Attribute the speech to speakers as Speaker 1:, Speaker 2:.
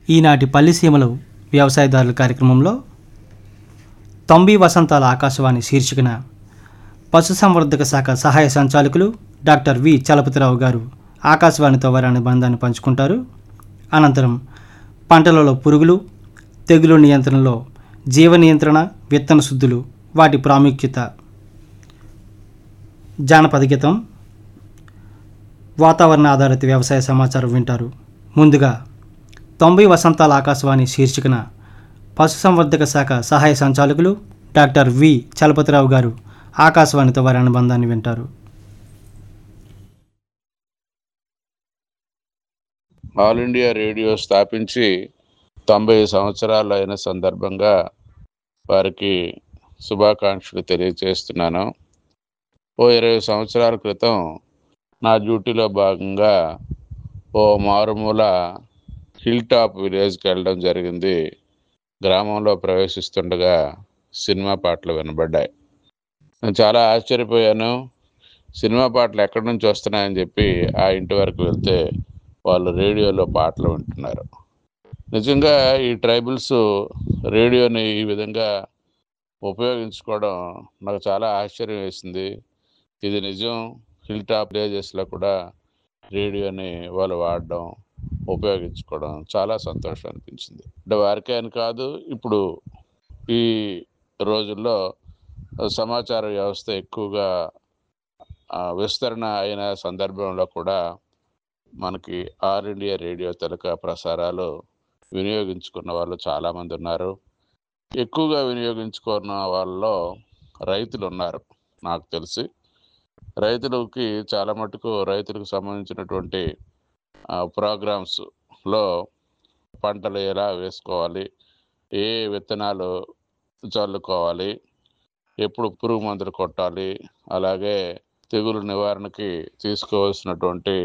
Speaker 1: ఈనాటి పల్లిసీమలు వ్యవసాయదారుల కార్యక్రమంలో తొంభై వసంతాల ఆకాశవాణి శీర్షికన పశుసంవర్ధక శాఖ సహాయ సంచాలకులు డాక్టర్ వి చలపతిరావు గారు ఆకాశవాణితో వారి అనుబంధాన్ని పంచుకుంటారు అనంతరం పంటలలో పురుగులు తెగులు నియంత్రణలో జీవ నియంత్రణ విత్తన శుద్ధులు వాటి ప్రాముఖ్యత జానపద గీతం వాతావరణ ఆధారిత వ్యవసాయ సమాచారం వింటారు ముందుగా తొంభై వసంతాల ఆకాశవాణి శీర్షికన పశుసంవర్ధక శాఖ సహాయ సంచాలకులు డాక్టర్ వి చలపతిరావు గారు ఆకాశవాణితో వారి అనుబంధాన్ని వింటారు
Speaker 2: ఆల్ ఇండియా రేడియో స్థాపించి తొంభై సంవత్సరాలు అయిన సందర్భంగా వారికి శుభాకాంక్షలు తెలియజేస్తున్నాను ఓ ఇరవై సంవత్సరాల క్రితం నా డ్యూటీలో భాగంగా ఓ మారుమూల హిల్ టాప్ విలేజ్కి వెళ్ళడం జరిగింది గ్రామంలో ప్రవేశిస్తుండగా సినిమా పాటలు వినబడ్డాయి నేను చాలా ఆశ్చర్యపోయాను సినిమా పాటలు ఎక్కడి నుంచి వస్తున్నాయని చెప్పి ఆ ఇంటి వరకు వెళ్తే వాళ్ళు రేడియోలో పాటలు వింటున్నారు నిజంగా ఈ ట్రైబల్స్ రేడియోని ఈ విధంగా ఉపయోగించుకోవడం నాకు చాలా ఆశ్చర్యం వేసింది ఇది నిజం హిల్ టాప్ విలేజెస్లో కూడా రేడియోని వాళ్ళు వాడడం ఉపయోగించుకోవడం చాలా సంతోషం అనిపించింది అంటే వారికే అని కాదు ఇప్పుడు ఈ రోజుల్లో సమాచార వ్యవస్థ ఎక్కువగా ఆ, విస్తరణ అయిన సందర్భంలో కూడా మనకి ఆల్ ఇండియా రేడియో తెలక ప్రసారాలు వినియోగించుకున్న వాళ్ళు చాలామంది ఉన్నారు ఎక్కువగా వినియోగించుకున్న వాళ్ళలో రైతులు ఉన్నారు నాకు తెలిసి రైతులకి చాలా మటుకు రైతులకు సంబంధించినటువంటి ప్రోగ్రామ్స్లో పంటలు ఎలా వేసుకోవాలి ఏ విత్తనాలు చల్లుకోవాలి ఎప్పుడు పురుగు మందులు కొట్టాలి అలాగే తెగులు నివారణకి తీసుకోవాల్సినటువంటి